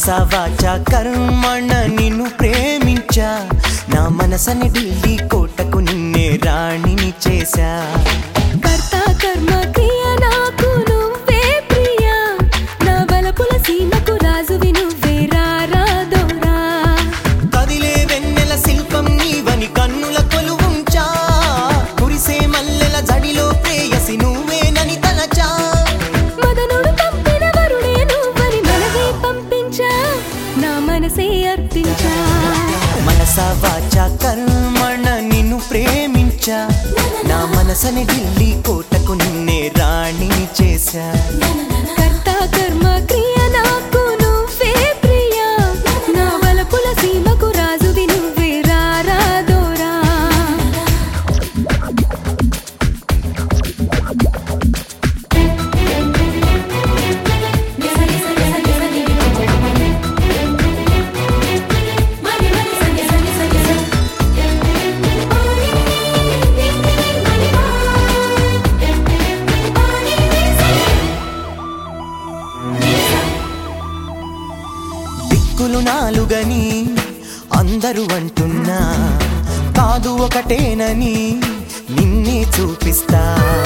మనస వాచ కర్మణ నిన్ను ప్రేమించా నా మనసని ఢిల్లీ కోటకు నిన్నే రాణిని చేశా కర్త కర్మ క్రియ నాకు నువ్వే ప్రియా నా బలపుల సీమకు రాజువి నువ్వే రారాదోరా కదిలే వెన్నెల శిల్పం నీవని కన్నుల కొలువుంచా కురిసే మల్లెల జడిలో ప్రేయసి నువ్వేనని తలచా మదనుడు పంపిన వరుడే నువ్వని మనవే పంపించా నా మనసే అర్పించా మనస వాచ కర్మణ నిన్ను ప్రేమించా నా మనసని ఢిల్లీ కోటకు నిన్నే రాణిని చేశా కర్త కర్మ క్రియ నాకు నువ్వే ప్రియా నా బలపుల సీమకు రాజువి నువ్వే రారాదోరా దిక్కులు నాలుగని అందరూ అంటున్నా కాదు ఒకటేనని నిన్నే చూపిస్తా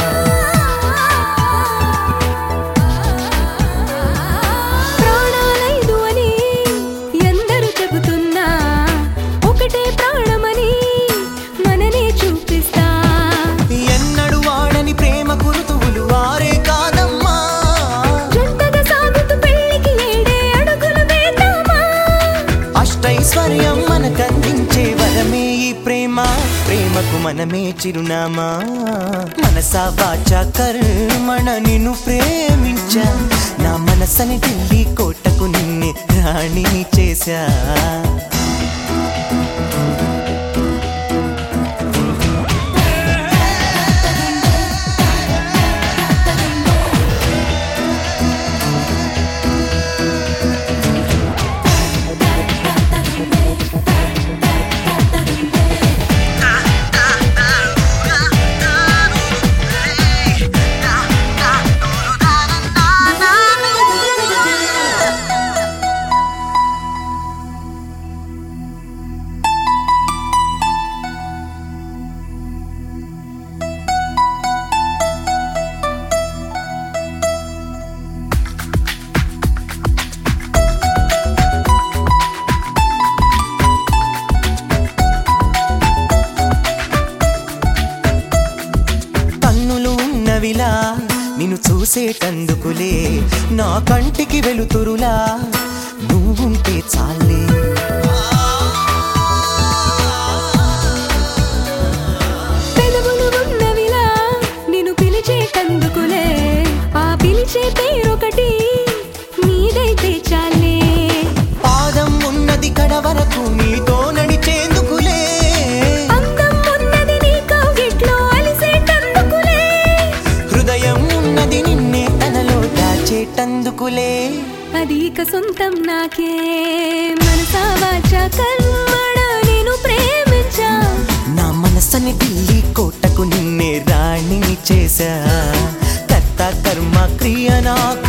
ప్రాణాలైదు అని ఎందరు చెబుతున్నా ఒకటే ప్రాణమని మననే చూపిస్తా ఎన్నడు వాడని ప్రేమ గురుతువులు వారే కాదమ్మా జంటగా సాగుతూ పెళ్లికి ఏడే అడుగులు వేద్దామా అష్టైశ్వర్యం మనకందించే వరమే ఈ ప్రేమ ప్రేమకు మనమే చిరునామా మనసా వాచ కర్మణ నిన్ను ప్రేమించా నా మనసని ఢిల్లీ కోటకు నిన్నే రాణిని చేశా కన్నులు ఉన్నవిలా నిన్ను చూసేటందుకులే నా కంటికి వెలుతురులా నువ్వుంటే చాలే పెదవులు ఉన్నవిలా నిన్ను పిలిచేటందుకులే ఆ పిలిచే పేరొకటి నీదైతే చాలే పాదం ఉన్నది కడ వరకు నీతో నడిచేందుకులే అందం ఉన్నది నీ కౌగిట్లో అలిసేటందుకులే హృదయం ఉన్నది నిన్నే తనలో దాచేటందుకులే అది ఇక సొంతం నాకే మనసా వాచ కర్మణ నేను ప్రేమించా నా మనసని ఢిల్లీ కోటకు నిన్నే రాణిని చేశా కర్త కర్మ క్రియ నాకు